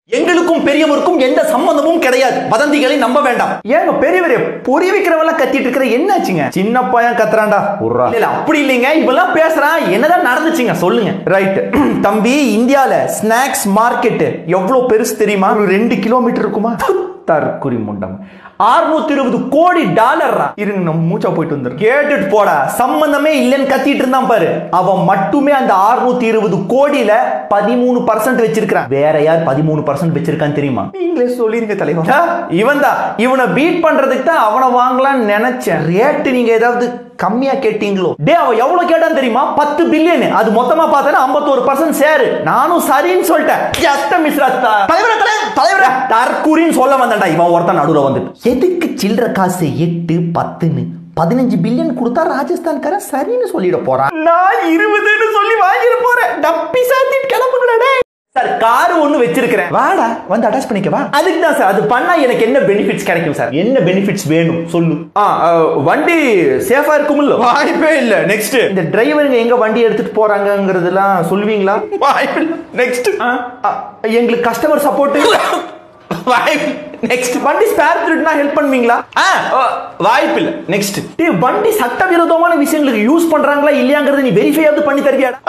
எங்களுக்கும் பெரியவருக்கும் எந்த சம்பந்தமும் கிடையாது வதந்திகளை நம்ப வேண்டாம் ஏங்க பெரியவரே பொறி வைக்கிறவெல்லாம் கத்திட்டு இருக்கிற என்னாச்சுங்க சின்ன பையன் கத்துறான்டா உர்ரா இல்ல இல்ல, அப்படி இல்லைங்க இவெல்லாம் பேசுறான் என்னதான் நடந்துச்சுங்க சொல்லுங்க ரைட் தம்பி இந்தியால ஸ்நாக்ஸ் மார்க்கெட் எவ்வளவு பெருசு தெரியுமா ஒரு ரெண்டு கிலோமீட்டர் இருக்குமா தற்குறி முண்டம் 620 இருபது கோடி டாலர்ரா இருங்க நம்ம மூச்சா போயிட்டு வந்துரு கேட்டுட்டு போடா சம்பந்தமே இல்லைன்னு கத்திட்டு இருந்தான் பாரு அவன் மட்டுமே அந்த 620 இருபது கோடியில பதிமூணு பர்சன்ட் வச்சிருக்கான் வேற யார் பதிமூணு பர்சன்ட் வச்சிருக்கான்னு தெரியுமா நீங்களே சொல்லிருங்க தலைவர் இவன் தான் இவனை பீட் பண்றதுக்கு தான் அவனை வாங்கலாம்னு நினைச்சேன் ரேட்டு நீங்க ஏதாவது கம்மியா கேட்டீங்களோ டே அவன் எவ்வளவு கேட்டான் தெரியுமா பத்து பில்லியன் அது மொத்தமா பார்த்தா ஐம்பத்தோரு பர்சன்ட் சேரு நானும் சரின்னு சொல்லிட்டேன் ஜஸ்ட் மிஸ் ரத்தா தலைவரே தலைவர் தலைவரே தற்கூரின்னு சொல்ல வந்தேன்டா இவன் ஒருத்தன் நடுவுல வந்துட்டு எதுக்கு சில்லற காசு எட்டு பத்துன்னு பதினஞ்சு பில்லியன் கொடுத்தா ராஜஸ்தான்காரன் சரின்னு சொல்லிட போறான் நான் இருபதுன்னு சொல்லி வாங்கிட போறேன் டப்பி சாத்திட்டு கிளம்புங்களே சார் கார் ஒண்ணு வச்சிருக்கிறேன் வாடா வந்து அட்டாச் பண்ணிக்க வா அதுக்கு தான் சார் அது பண்ணா எனக்கு என்ன பெனிஃபிட்ஸ் கிடைக்கும் சார் என்ன பெனிஃபிட்ஸ் வேணும் சொல்லு ஆ ஆ, வண்டி சேஃபா இருக்கும்ல வாய்ப்பே இல்ல நெக்ஸ்ட் இந்த டிரைவருங்க எங்க வண்டி எடுத்துட்டு போறாங்கங்கிறதெல்லாம் சொல்லுவீங்களா வாய்ப்பு நெக்ஸ்ட் எங்களுக்கு கஸ்டமர் சப்போர்ட் வாய்ப்பு நெக்ஸ்ட் வண்டி ஸ்பேர் திருடுனா ஹெல்ப் பண்ணுவீங்களா ஆ வாய்ப்பு இல்ல நெக்ஸ்ட் டேய் வண்டி சட்டவிரோதமான விஷயங்களுக்கு யூஸ் பண்றாங்களா இல்லையாங்கிறத நீ வெரிஃபையாவது பண்ணி தருவியாடா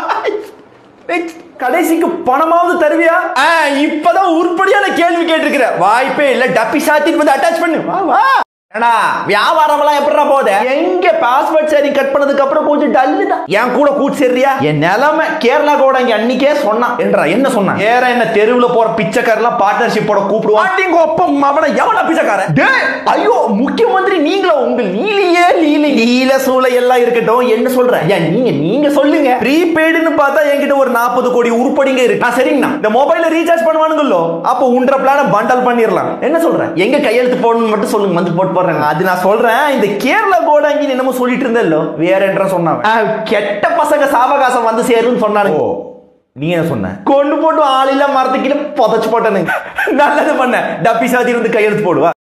Next. கடைசிக்கு பணமாவது தருவியா ஆ இப்பதான் உருப்படியான கேள்வி கேட்டிருக்கிற வாய்ப்பே இல்ல டப்பி சாத்திட்டு வந்து அட்டாச் பண்ணு வா வா ஏடா வியாபாரம் எல்லாம் எப்படிடா போகுது எங்க பாஸ்வேர்ட் ஷேரிங் கட் பண்ணதுக்கு அப்புறம் கொஞ்சம் டல்லு தான் என் கூட கூட்டு சேர்றியா என் நிலைமை கேரளா கூட இங்க அன்னைக்கே சொன்னான் என்றா என்ன சொன்னான் வேற என்ன தெருவுல போற பிச்சைக்காரெல்லாம் பார்ட்னர்ஷிப்போட கூப்பிடுவான் பாட்டிங்க ஒப்பம் அவன எவன பிச்சைக்காரன் டேய் ஐயோ முக்கியமந்திரி நீங்களா உங்க நீலியே லீலி நீல சூளை எல்லாம் இருக்கட்டும் என்ன சொல்ற ஏன் நீங்க நீங்க சொல்லுங்க ப்ரீபெய்டுன்னு பார்த்தா என்கிட்ட ஒரு நாற்பது கோடி உருப்படிங்க இருக்கு நான் சரிங்கண்ணா இந்த மொபைல ரீசார்ஜ் பண்ணுவானுங்களோ அப்போ உன்ற பிளான பண்டல் பண்ணிரலாம் என்ன சொல்ற எங்க கையெழுத்து போடணும்னு மட்டும் சொல்லுங்க வந்து போட்டு போடுறேன் அது நான் சொல்றேன் இந்த கேரளா கோடாங்கி என்னமோ சொல்லிட்டு இருந்தല്ലോ வேற என்ற சொன்னாங்க ஆ, கெட்ட பசங்க சாவகாசம் வந்து சேருன்னு சொன்னானுங்க நீ என்ன சொன்ன கொண்டு போட்டு ஆளில்லா மரத்துக்கீழ புதைச்சு போட்டானுங்க நல்லது பண்ண டப்பி சாதி இருந்து கையெழுத்து போடுவா